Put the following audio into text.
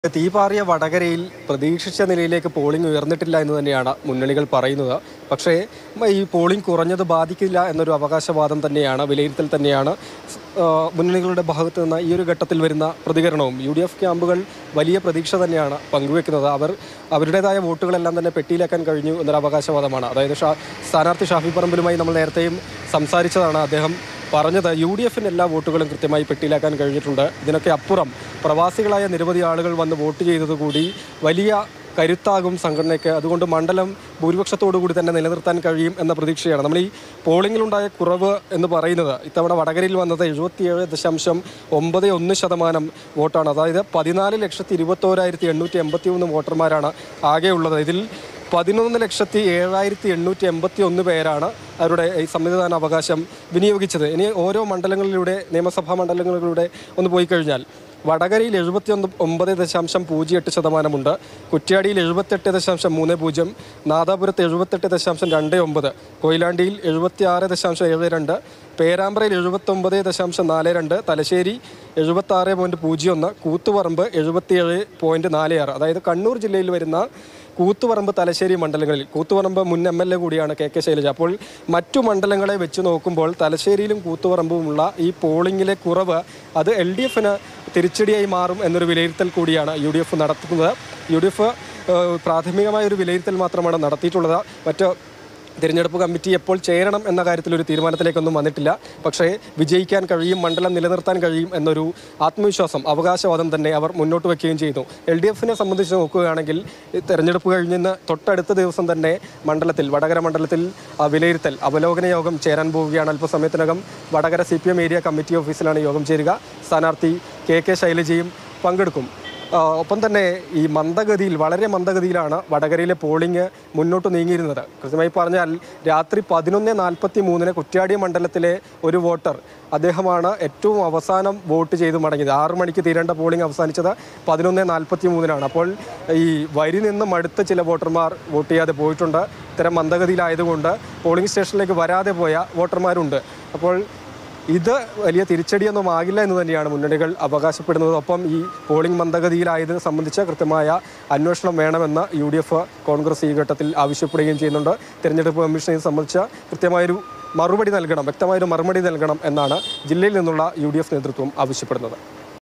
തീപാറിയ വടകരയിൽ പ്രതീക്ഷിച്ച നിലയിലേക്ക് പോളിംഗ് ഉയർന്നിട്ടില്ല എന്ന് തന്നെയാണ് മുന്നണികൾ പറയുന്നത് പക്ഷേ മ- ഈ പോളിംഗ് കുറഞ്ഞത് ബാധിക്കില്ല എന്നൊരു അവകാശവാദം തന്നെയാണ് വിലയിരുത്തൽ തന്നെയാണ് ആ, മുന്നണികളുടെ ഭാഗത്ത് നിന്ന് ഈ ഒരു ഘട്ടത്തിൽ വരുന്ന പ്രതികരണവും യു ഡി എഫ് ക്യാമ്പുകൾ വലിയ പ്രതീക്ഷ തന്നെയാണ് പങ്കുവെക്കുന്നത് അവർ അവരുടേതായ വോട്ടുകളെല്ലാം തന്നെ പെട്ടിയിലാക്കാൻ കഴിഞ്ഞു എന്നൊരു അവകാശവാദമാണ് അതായത് ഷാ സ്ഥാനാർത്ഥി ഷാഫി പറമ്പിലുമായി നമ്മൾ നേരത്തെയും സംസാരിച്ചതാണ് അദ്ദേഹം പറഞ്ഞത് യു ഡി എഫിന് എല്ലാ വോട്ടുകളും കൃത്യമായി പെട്ടിയിലാക്കാൻ കഴിഞ്ഞിട്ടുണ്ട് ഇതിനൊക്കെ അപ്പുറം പ്രവാസികളായ നിരവധി ആളുകൾ വന്ന് വോട്ട് ചെയ്തതുകൂടി വലിയ കരുത്താകും സംഘടനയ്ക്ക് അതുകൊണ്ട് മണ്ഡലം ഭൂരിപക്ഷത്തോടു കൂടി തന്നെ നിലനിർത്താൻ കഴിയും എന്ന പ്രതീക്ഷയാണ് നമ്മൾ ഈ പോളിംഗിലുണ്ടായ കുറവ് എന്ന് പറയുന്നത് ഇത്തവണ വടകരയിൽ വന്നത് എഴുപത്തിയേഴ് ദശാംശം ഒമ്പത് ഒന്ന് ശതമാനം വോട്ടാണ് അതായത് പതിനാല് ലക്ഷത്തി ഇരുപത്തോരായിരത്തി എണ്ണൂറ്റി എൺപത്തി മൂന്ന് വോട്ടർമാരാണ് ആകെ ഉള്ളത് ഇതിൽ പതിനൊന്ന് ലക്ഷത്തി ഏഴായിരത്തി എണ്ണൂറ്റി എൺപത്തി ഒന്ന് പേരാണ് അവരുടെ ഈ സമ്മതിദാന അവകാശം വിനിയോഗിച്ചത് ഇനി ഓരോ മണ്ഡലങ്ങളിലൂടെ നിയമസഭാ മണ്ഡലങ്ങളിലൂടെ ഒന്ന് പോയി കഴിഞ്ഞാൽ വടകരയിൽ എഴുപത്തി ഒന്ന് ഒമ്പത് ദശാംശം പൂജ്യം എട്ട് ശതമാനമുണ്ട് കുറ്റ്യാടിയിൽ എഴുപത്തെട്ട് ദശാംശം മൂന്ന് പൂജ്യം നാദാപുരത്ത് എഴുപത്തെട്ട് ദശാംശം രണ്ട് ഒമ്പത് കൊയിലാണ്ടിയിൽ എഴുപത്തി ആറ് ദശാംശം ഏഴ് രണ്ട് പേരാമ്പ്രയിൽ എഴുപത്തൊമ്പത് ദശാംശം നാല് രണ്ട് തലശ്ശേരി എഴുപത്തി ആറ് പോയിൻറ്റ് പൂജ്യം ഒന്ന് കൂത്തുപറമ്പ് എഴുപത്തിയേഴ് പോയിൻറ്റ് നാല് ആറ് അതായത് കണ്ണൂർ ജില്ലയിൽ വരുന്ന കൂത്തുപറമ്പ് തലശ്ശേരി മണ്ഡലങ്ങളിൽ കൂത്തുപറമ്പ് മുൻ എം എൽ എ കൂടിയാണ് കെ കെ ശൈലജ അപ്പോൾ മറ്റു മണ്ഡലങ്ങളെ വെച്ച് നോക്കുമ്പോൾ തലശ്ശേരിയിലും കൂത്തുപറമ്പുമുള്ള ഈ പോളിംഗിലെ കുറവ് അത് എൽ ഡി എഫിന് തിരിച്ചടിയായി മാറും എന്നൊരു വിലയിരുത്തൽ കൂടിയാണ് യു ഡി എഫ് നടത്തുന്നത് യു ഡി എഫ് പ്രാഥമികമായ ഒരു വിലയിരുത്തൽ മാത്രമാണ് നടത്തിയിട്ടുള്ളത് മറ്റ് തിരഞ്ഞെടുപ്പ് കമ്മിറ്റി എപ്പോൾ ചേരണം എന്ന കാര്യത്തിൽ ഒരു തീരുമാനത്തിലേക്കൊന്നും വന്നിട്ടില്ല പക്ഷേ വിജയിക്കാൻ കഴിയും മണ്ഡലം നിലനിർത്താൻ കഴിയും എന്നൊരു ആത്മവിശ്വാസം അവകാശവാദം തന്നെ അവർ മുന്നോട്ട് വയ്ക്കുകയും ചെയ്തു എൽ ഡി എഫിനെ സംബന്ധിച്ച് നോക്കുകയാണെങ്കിൽ ഈ തെരഞ്ഞെടുപ്പ് കഴിഞ്ഞിന്ന് തൊട്ടടുത്ത ദിവസം തന്നെ മണ്ഡലത്തിൽ വടകര മണ്ഡലത്തിൽ ആ, വിലയിരുത്തൽ അവലോകന യോഗം ചേരാൻ പോവുകയാണ് അല്പസമയത്തിനകം Vadakara C P M area committee ഓഫീസിലാണ് യോഗം ചേരുക സ്ഥാനാർത്ഥി കെ കെ ശൈലജയും പങ്കെടുക്കും ആ, ഒപ്പം തന്നെ ഈ മന്ദഗതിയിൽ വളരെ മന്ദഗതിയിലാണ് വടകരയിലെ പോളിംഗ് മുന്നോട്ട് നീങ്ങിയിരുന്നത് കൃത്യമായി പറഞ്ഞാൽ രാത്രി പതിനൊന്ന് നാൽപ്പത്തി മൂന്നിന് കുറ്റ്യാടി മണ്ഡലത്തിലെ ഒരു വോട്ടർ അദ്ദേഹമാണ് ഏറ്റവും അവസാനം വോട്ട് ചെയ്ത് മടങ്ങിയത് ആറു മണിക്ക് തീരേണ്ട പോളിംഗ് അവസാനിച്ചത് പതിനൊന്ന് നാൽപ്പത്തി മൂന്നിനാണ് അപ്പോൾ ഈ വരി നിന്ന് മടുത്ത ചില വോട്ടർമാർ വോട്ട് ചെയ്യാതെ പോയിട്ടുണ്ട് ഇത്തരം മന്ദഗതിയിലായതുകൊണ്ട് പോളിംഗ് സ്റ്റേഷനിലേക്ക് വരാതെ പോയ വോട്ടർമാരുണ്ട് അപ്പോൾ ഇത് വലിയ തിരിച്ചടിയൊന്നും ആകില്ല എന്ന് തന്നെയാണ് മുന്നണികൾ അവകാശപ്പെടുന്നത് ഒപ്പം ഈ പോളിംഗ് മന്ദഗതിയിലായത് സംബന്ധിച്ച് കൃത്യമായ അന്വേഷണം വേണമെന്ന് യു ഡി എഫ് കോൺഗ്രസ് ഈ ഘട്ടത്തിൽ ആവശ്യപ്പെടുകയും ചെയ്യുന്നുണ്ട് തിരഞ്ഞെടുപ്പ് കമ്മീഷൻ ഇത് സംബന്ധിച്ച കൃത്യമായൊരു മറുപടി നൽകണം വ്യക്തമായൊരു മറുപടി നൽകണം എന്നാണ് ജില്ലയിൽ നിന്നുള്ള യു നേതൃത്വം ആവശ്യപ്പെടുന്നത്